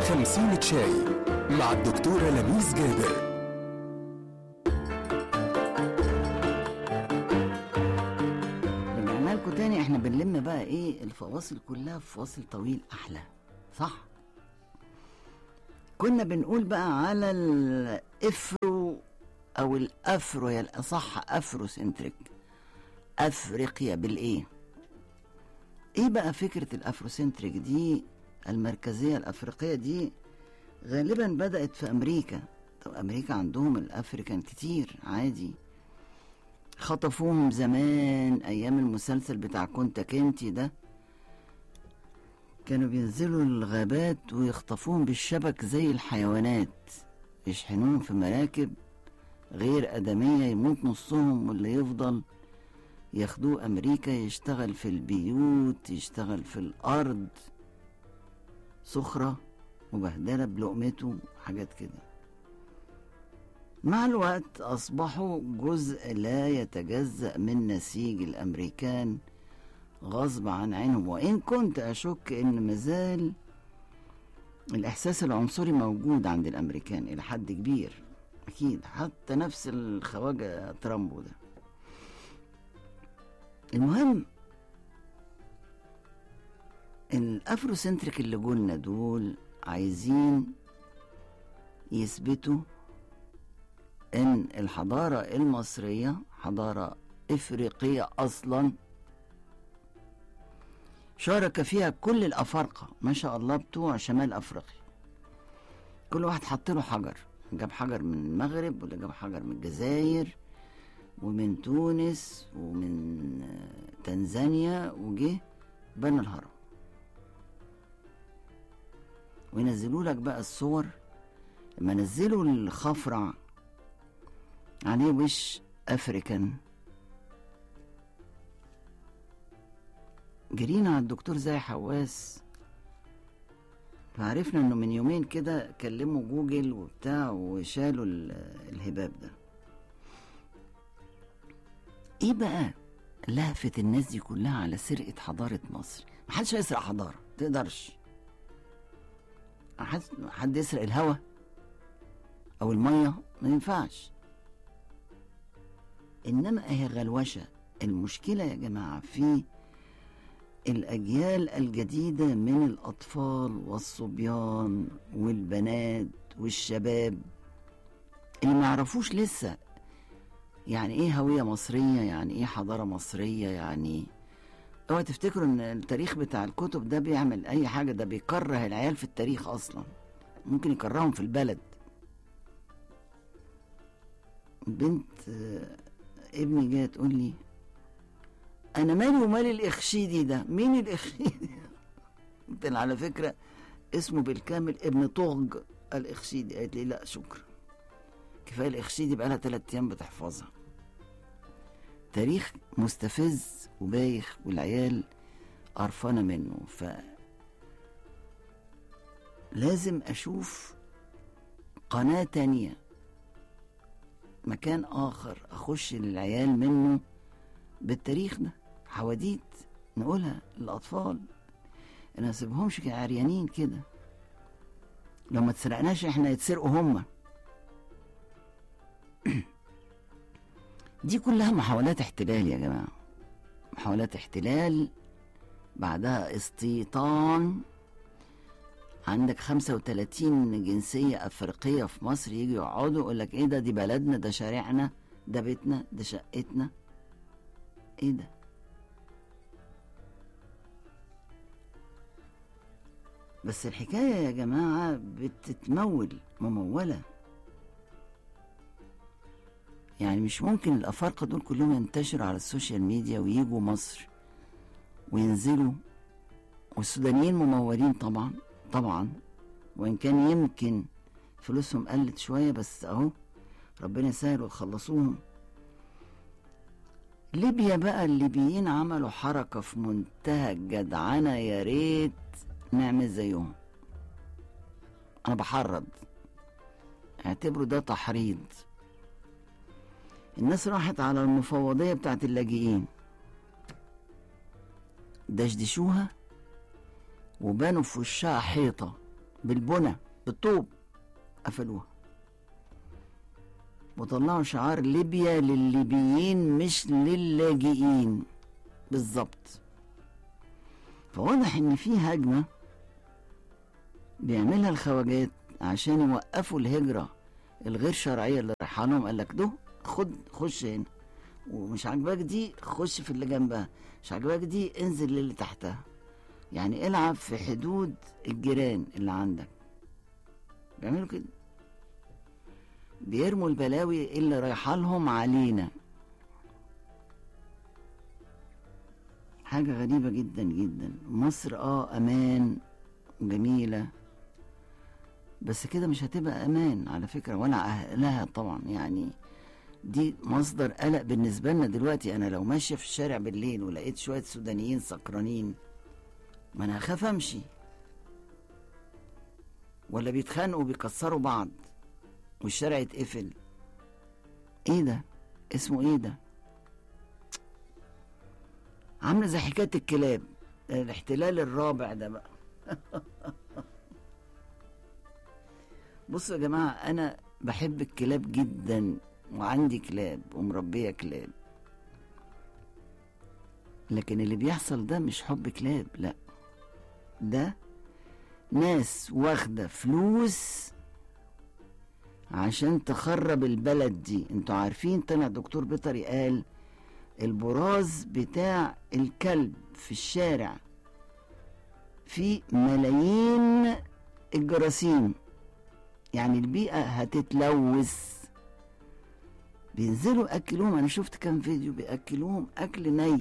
خمسين شاي مع الدكتورة لميس جابر رجعنا لكم تاني احنا بنلم بقى ايه الفواصل كلها في فاصل طويل احلى صح كنا بنقول بقى على الافرو او الافرو يا الاصح افرو سنتريك افريقيا بالايه ايه بقى فكرة الافروسنتريك دي المركزية الافريقية دي غالبا بدأت في امريكا طب امريكا عندهم الافريكان كتير عادي خطفوهم زمان ايام المسلسل بتاع كونتا كنتي ده كانوا بينزلوا الغابات ويخطفوهم بالشبك زي الحيوانات يشحنوهم في مراكب غير آدمية يموت نصهم واللي يفضل ياخدوه أمريكا يشتغل في البيوت يشتغل في الأرض سخرة وبهدلة بلقمته حاجات كده مع الوقت أصبحوا جزء لا يتجزأ من نسيج الأمريكان غصب عن عينهم وإن كنت أشك إن مازال الإحساس العنصري موجود عند الأمريكان إلى حد كبير أكيد حتى نفس الخواجة ترامبو ده المهم الأفروسنتريك اللي قلنا دول عايزين يثبتوا ان الحضاره المصريه حضاره افريقيه اصلا شارك فيها كل الافارقه ما شاء الله بتوع شمال افريقيا كل واحد حط له حجر جاب حجر من المغرب واللي جاب حجر من الجزائر ومن تونس ومن تنزانيا وجه بنى الهرم وينزلوا لك بقى الصور لما نزلوا الخفرع عليه وش افريكان جرينا على الدكتور زي حواس فعرفنا انه من يومين كده كلموا جوجل وبتاع وشالوا الهباب ده ايه بقى لهفت الناس دي كلها على سرقة حضارة مصر محدش هيسرق حضارة تقدرش حد, حد يسرق الهوا او المية ما ينفعش انما هي غلوشه المشكله يا جماعه في الاجيال الجديده من الاطفال والصبيان والبنات والشباب اللي ما يعرفوش لسه يعني ايه هويه مصريه يعني ايه حضاره مصريه يعني اوعى تفتكروا ان التاريخ بتاع الكتب ده بيعمل اي حاجه ده بيكره العيال في التاريخ اصلا ممكن يكرههم في البلد بنت ابني جايه تقول لي انا مالي ومال الاخشيدي ده مين الاخشيدي قلت لها على فكره اسمه بالكامل ابن طغج الاخشيدي قالت لي لا شكرا كفايه الاخشيدي بقى لها ثلاث ايام بتحفظها تاريخ مستفز وبايخ والعيال قرفانه منه ف لازم اشوف قناه تانيه مكان آخر أخش للعيال منه بالتاريخ ده حواديت نقولها للأطفال أنا أسيبهمش عريانين كده لو ما تسرقناش احنا يتسرقوا هما دي كلها محاولات احتلال يا جماعة محاولات احتلال بعدها استيطان عندك 35 جنسية أفريقية في مصر يجي يقعدوا يقول لك إيه ده دي بلدنا ده شارعنا ده بيتنا ده شقتنا إيه ده؟ بس الحكاية يا جماعة بتتمول ممولة يعني مش ممكن الأفارقة دول كلهم ينتشروا على السوشيال ميديا ويجوا مصر وينزلوا والسودانيين ممولين طبعا طبعا وان كان يمكن فلوسهم قلت شويه بس اهو ربنا يسهل ويخلصوهم ليبيا بقى الليبيين عملوا حركه في منتهى الجدعنه يا ريت نعمل زيهم انا بحرض اعتبروا ده تحريض الناس راحت على المفوضيه بتاعت اللاجئين دشدشوها وبنوا في وشها حيطة بالبنى بالطوب قفلوها وطلعوا شعار ليبيا للليبيين مش للاجئين بالظبط فواضح ان في هجمه بيعملها الخواجات عشان يوقفوا الهجره الغير شرعيه اللي رايحه لهم قال لك ده خد خش هنا ومش عاجباك دي خش في اللي جنبها مش عاجباك دي انزل للي تحتها يعني العب في حدود الجيران اللي عندك بيعملوا كده بيرموا البلاوي اللي رايحه لهم علينا حاجة غريبة جدا جدا مصر اه امان وجميلة بس كده مش هتبقى امان على فكرة ولا اهلها طبعا يعني دي مصدر قلق بالنسبة لنا دلوقتي انا لو ماشية في الشارع بالليل ولقيت شوية سودانيين سكرانين ما انا هخاف امشي ولا بيتخانقوا بيكسروا بعض والشارع يتقفل ايه ده اسمه ايه ده عامله زي حكايه الكلاب الاحتلال الرابع ده بقى بصوا يا جماعه انا بحب الكلاب جدا وعندي كلاب ومربيه كلاب لكن اللي بيحصل ده مش حب كلاب لا ده ناس واخده فلوس عشان تخرب البلد دي انتوا عارفين طلع دكتور بيطري قال البراز بتاع الكلب في الشارع في ملايين الجراثيم يعني البيئة هتتلوث بينزلوا يأكلوهم أنا شفت كام فيديو بيأكلوهم أكل ني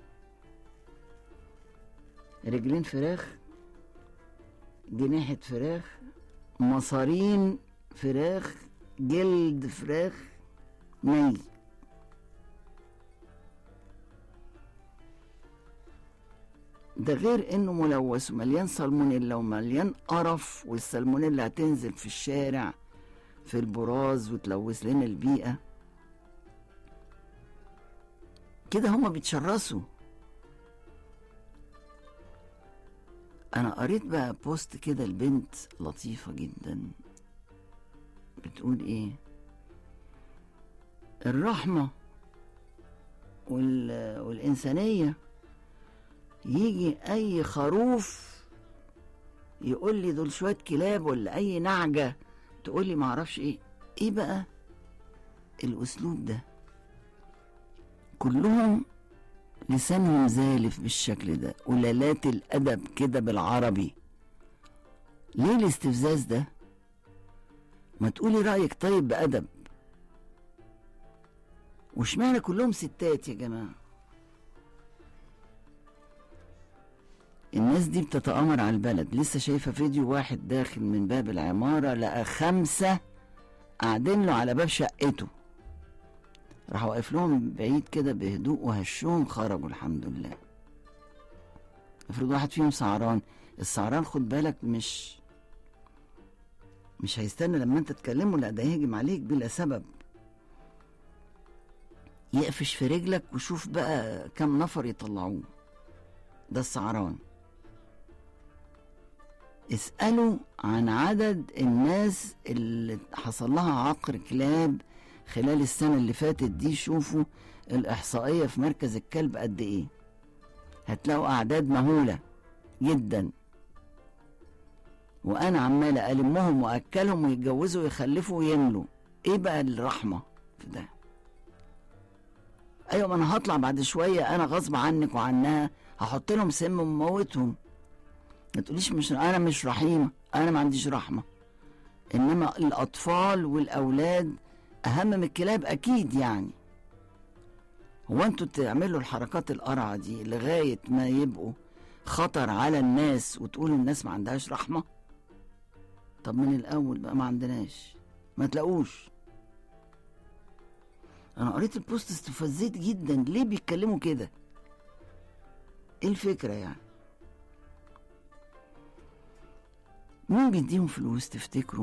رجلين فراخ جناحة فراخ مصارين فراخ جلد فراخ ني ده غير انه ملوث ومليان سالمونيلا ومليان قرف والسالمونيلا هتنزل في الشارع في البراز وتلوث لنا البيئة كده هما بيتشرسوا انا قريت بقى بوست كده البنت لطيفة جدا بتقول ايه الرحمة وال... والإنسانية يجي أي خروف يقول لي دول شوية كلاب ولا أي نعجة تقول لي معرفش إيه إيه بقى الأسلوب ده كلهم لسانهم زالف بالشكل ده قلالات الأدب كده بالعربي ليه الاستفزاز ده ما تقولي رأيك طيب بأدب واشمعنى كلهم ستات يا جماعة الناس دي بتتآمر على البلد لسه شايفة فيديو واحد داخل من باب العمارة لقى خمسة قاعدين له على باب شقته راح واقف لهم بعيد كده بهدوء وهشهم خرجوا الحمد لله افرض واحد فيهم سعران السعران خد بالك مش مش هيستنى لما انت تكلمه لا ده يهجم عليك بلا سبب يقفش في رجلك وشوف بقى كم نفر يطلعوه ده السعران اسألوا عن عدد الناس اللي حصل لها عقر كلاب خلال السنة اللي فاتت دي شوفوا الإحصائية في مركز الكلب قد إيه هتلاقوا أعداد مهولة جدا وأنا عمال ألمهم وأكلهم ويتجوزوا ويخلفوا ويملوا إيه بقى الرحمة في ده أيوة ما أنا هطلع بعد شوية أنا غصب عنك وعنها هحط لهم سم وموتهم ما تقوليش مش انا مش رحيمه انا ما عنديش رحمه انما الاطفال والاولاد اهم من الكلاب اكيد يعني هو انتوا تعملوا الحركات القرعه دي لغايه ما يبقوا خطر على الناس وتقولوا الناس ما عندهاش رحمه طب من الاول بقى ما عندناش ما تلاقوش انا قريت البوست استفزيت جدا ليه بيتكلموا كده ايه الفكره يعني مين بيديهم فلوس تفتكروا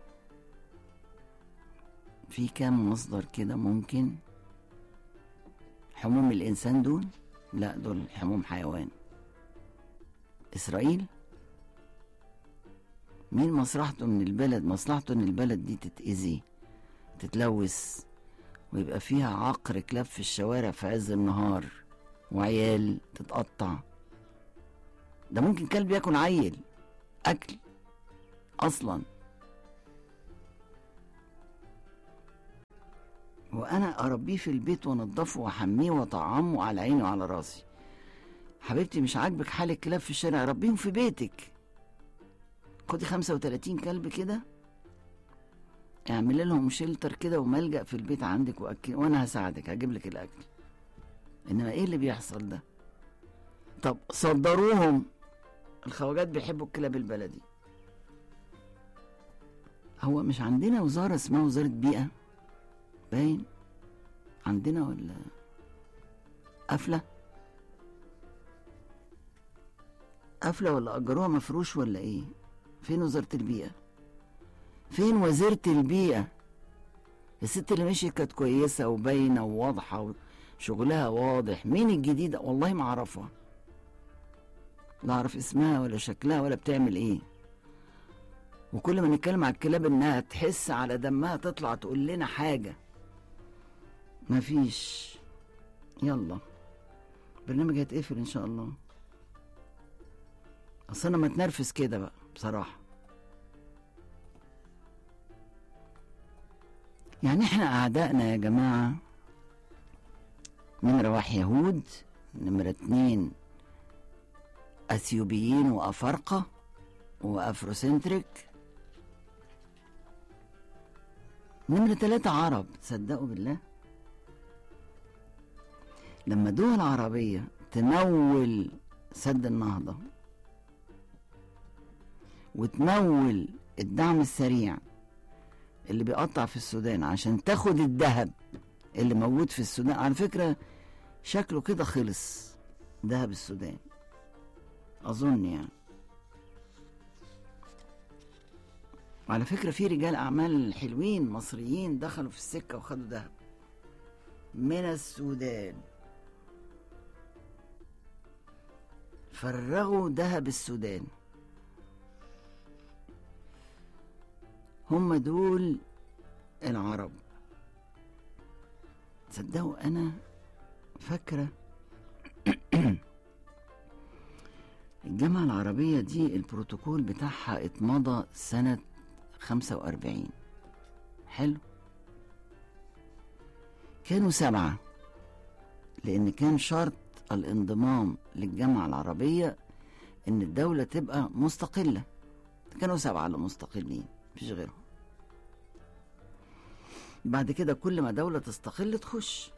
في كام مصدر كده ممكن حموم الانسان دول لا دول حموم حيوان اسرائيل مين مصلحته من البلد مصلحته ان البلد دي تتأذي تتلوث ويبقى فيها عقر كلاب في الشوارع في عز النهار وعيال تتقطع ده ممكن كلب ياكل عيل اكل اصلا وانا اربيه في البيت وانضفه واحميه واطعمه على عيني وعلى راسي حبيبتي مش عاجبك حال الكلاب في الشارع ربيهم في بيتك خدي 35 كلب كده اعملي لهم شيلتر كده وملجأ في البيت عندك وأكل وانا هساعدك هجيب لك الاكل انما ايه اللي بيحصل ده طب صدروهم الخواجات بيحبوا الكلاب البلدي هو مش عندنا وزارة اسمها وزارة بيئة باين عندنا ولا قافلة قافلة ولا أجروها مفروش ولا إيه فين وزارة البيئة فين وزيرة البيئة الست اللي مشيت كانت كويسة وباينة وواضحة وشغلها واضح مين الجديدة والله ما أعرفها لا أعرف اسمها ولا شكلها ولا بتعمل إيه وكل ما نتكلم على الكلاب إنها تحس على دمها تطلع تقول لنا حاجة مفيش يلا برنامج هيتقفل إن شاء الله أصل أنا متنرفز كده بقى بصراحة يعني احنا أعدائنا يا جماعة نمرة واحد يهود نمرة اتنين أثيوبيين وأفارقة وأفروسنتريك نمرة تلاتة عرب تصدقوا بالله لما دول عربية تمول سد النهضة وتمول الدعم السريع اللي بيقطع في السودان عشان تاخد الذهب اللي موجود في السودان على فكرة شكله كده خلص ذهب السودان أظن يعني وعلى فكرة في رجال أعمال حلوين مصريين دخلوا في السكة وخدوا ذهب من السودان فرغوا ذهب السودان هم دول العرب تصدقوا انا فاكره الجامعة العربية دي البروتوكول بتاعها اتمضى سنة خمسة وأربعين حلو كانوا سبعة لأن كان شرط الانضمام للجامعة العربية إن الدولة تبقى مستقلة كانوا سبعة اللي مستقلين مفيش غيرهم بعد كده كل ما دولة تستقل تخش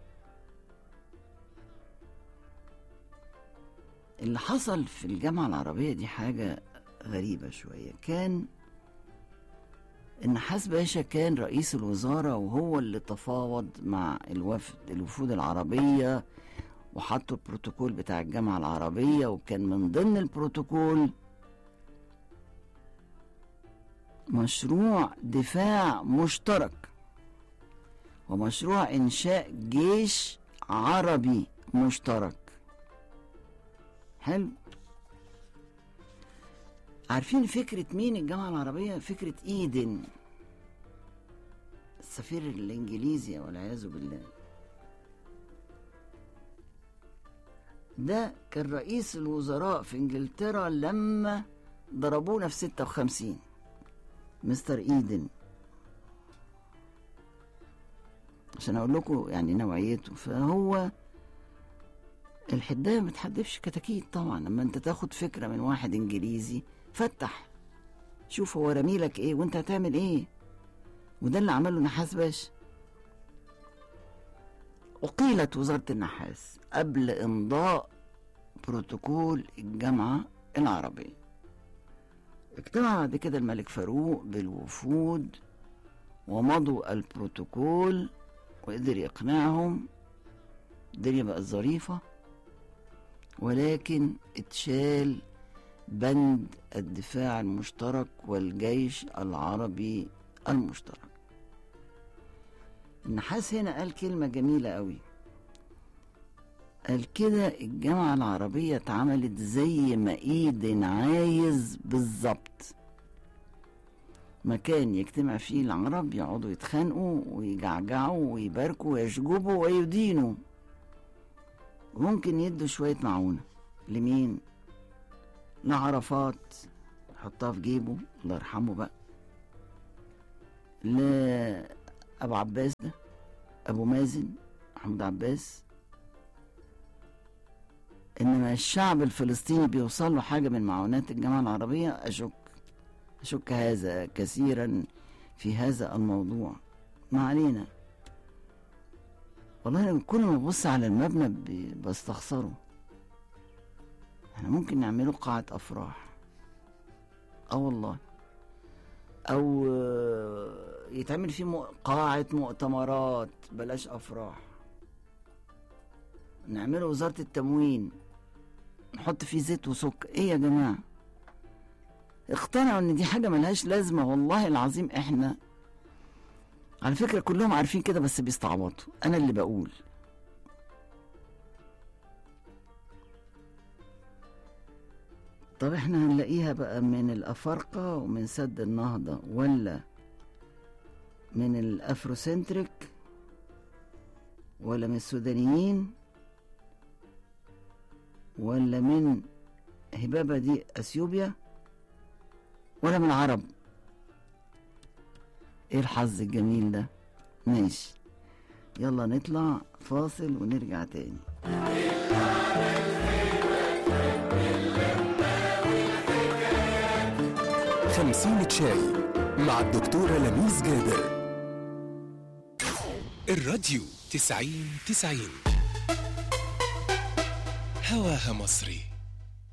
اللي حصل في الجامعة العربية دي حاجة غريبة شوية كان إن حسن باشا كان رئيس الوزارة وهو اللي تفاوض مع الوفد الوفود العربية وحطوا البروتوكول بتاع الجامعة العربية وكان من ضمن البروتوكول مشروع دفاع مشترك ومشروع إنشاء جيش عربي مشترك حلو عارفين فكرة مين الجامعة العربية؟ فكرة إيدن السفير الإنجليزي والعياذ بالله ده كان رئيس الوزراء في إنجلترا لما ضربونا في ستة وخمسين مستر إيدن عشان أقول لكم يعني نوعيته فهو الحداية ما بتحدفش كتاكيت طبعا لما انت تاخد فكرة من واحد انجليزي فتح شوف هو رميلك ايه وانت هتعمل ايه وده اللي عمله نحاس باشا أقيلت وزارة النحاس قبل إمضاء بروتوكول الجامعة العربية اجتمع بعد كده الملك فاروق بالوفود ومضوا البروتوكول وقدر يقنعهم الدنيا بقت ظريفة ولكن اتشال بند الدفاع المشترك والجيش العربي المشترك النحاس هنا قال كلمة جميلة قوي قال كده الجامعة العربية اتعملت زي ما ايدن عايز بالظبط مكان يجتمع فيه العرب يقعدوا يتخانقوا ويجعجعوا ويباركوا ويشجبوا ويدينوا وممكن يدوا شوية معونة لمين؟ لعرفات حطها في جيبه الله يرحمه بقى لأبو عباس ده أبو مازن محمود عباس إنما الشعب الفلسطيني بيوصل له حاجة من معونات الجامعة العربية أشك أشك هذا كثيرا في هذا الموضوع ما علينا والله أنا كل ما ببص على المبنى ب- بستخسره احنا ممكن نعمله قاعة أفراح اه والله أو آه، يتعمل فيه مؤ- قاعة مؤتمرات بلاش أفراح نعمله وزارة التموين نحط فيه زيت وسكر ايه يا جماعة اقتنعوا ان دي حاجة ملهاش لازمة والله العظيم احنا على فكرة كلهم عارفين كده بس بيستعبطوا انا اللي بقول طب احنا هنلاقيها بقى من الافارقة ومن سد النهضة ولا من الافروسنتريك ولا من السودانيين ولا من هبابة دي اثيوبيا ولا من العرب ايه الحظ الجميل ده ماشي يلا نطلع فاصل ونرجع تاني خمسين شاي مع الدكتورة لميس جابر الراديو تسعين تسعين هواها مصري